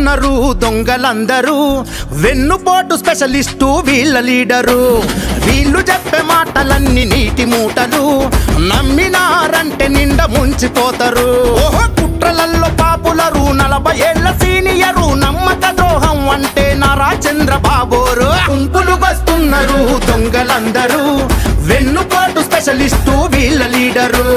వస్తున్నారు దొంగలందరూ వెన్నుపోటు స్పెషలిస్టు వీళ్ళ లీడరు వీళ్ళు చెప్పే మాటలన్నీ నీటి మూటలు నమ్మినారంటే నిండా ముంచిపోతారు ఓహో కుట్రలల్లో పాపులరు నలభై ఏళ్ల సీనియరు నమ్మక ద్రోహం అంటే నారా చంద్రబాబోరు గుంపులు వస్తున్నారు దొంగలందరూ వెన్నుపోటు స్పెషలిస్టు వీళ్ళ లీడరు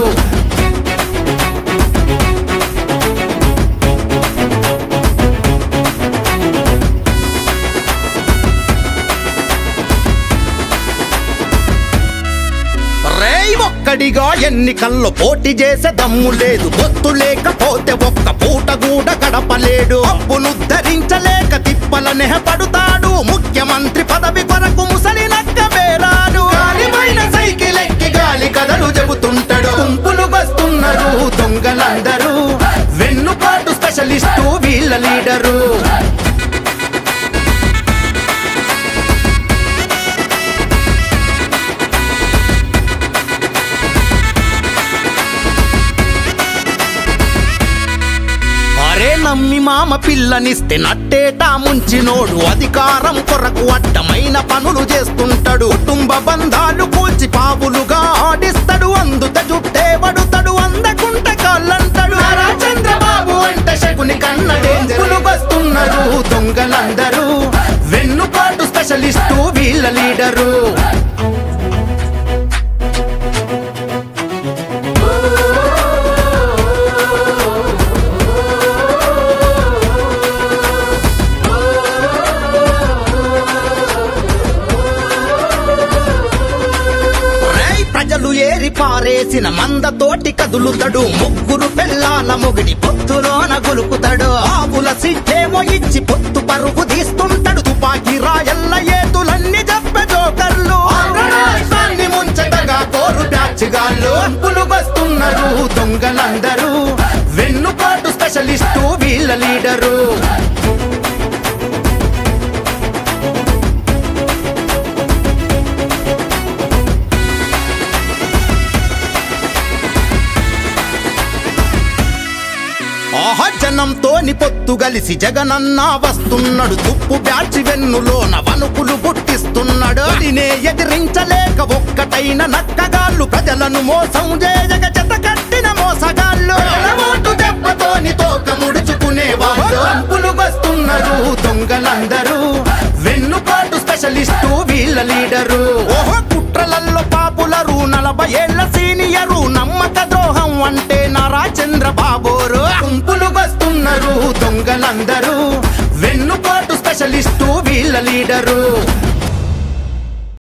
రేయ్ ఒక్కడిగా ఎన్నికల్లో పోటీ చేసే దమ్ము లేదు పొత్తు లేకపోతే ఒక్క పూట కూడా గడపలేడు అప్పును ధరించలేక తిప్పలనే పడుతాడు ముఖ్యమంత్రి పదవి కొరకు ముసలి నక్క వేరాడు గాలిపైన సైకిల్ ఎక్కి గాలి కథలు చెబుతుంటాడు గుంపులు వస్తున్నారు దొంగలందరూ వెన్నుపాటు స్పెషలిస్టు వీళ్ళ లీడరు అరే నమ్మి మామ పిల్లనిస్తే నట్టేటా ముంచినోడు అధికారం కొరకు అడ్డమైన పనులు చేస్తుంటాడు కుటుంబ బంధాలు కూల్చి పావులుగా ఆడిస్తాడు అందుత జుట్టే పడుతాడు అందకుంట కాళ్ళంటాడు నారా చంద్రబాబు అంటే శకుని కన్న డేంజరులు వస్తున్నారు దొంగలందరూ వెన్నుపాటు స్పెషలిస్టు వీళ్ళ లీడరు రేయ్ ప్రజలు ఏరి పారేసిన మందతోటి కదులుతాడు ముగ్గురు పెళ్ళాల మొగిడి పొత్తులోన గొలుకుతాడు ఆవుల సిట్టేమో ఇచ్చి పొత్తు పరుగు తీస్తుంటాడు తుపాకీ రాయల్ల ఏతులన్నీ చెప్పే జోకర్లు ఆంధ్రరాష్ట్రాన్ని ముంచటగా కోరు బ్యాచ్గాళ్ళు అంపులు వస్తున్నారు దొంగలందరూ వెన్నుపాటు స్పెషలిస్టు వీళ్ళ లీడరు ఆహా జనంతోని పొత్తు గలిసి జగనన్న వస్తున్నాడు తుప్పు బ్యాచి వెన్నులోన వణుకులు పుట్టిస్తున్నాడు అడినే ఎదిరించలేక ఒక్కటైన నక్కగాళ్ళు ప్రజలను మోసం చేయగ జత కట్టిన మోసగాళ్ళు ఓటు దెబ్బతోని తోక ముడుచుకునే వాళ్ళు అంపులు వస్తున్నారు దొంగలందరూ వెన్నుపాటు స్పెషలిస్టు వీళ్ళ లీడరు ఓహో కుట్రలల్లో పాపులరు నలభై ఏళ్ల సీనియరు నమ్మక ద్రోహం అంటే నారా చంద్రబాబోరు గుంపులు వస్తున్నారు దొంగలందరూ వెన్నుపాటు స్పెషలిస్టు వీళ్ళ లీడరు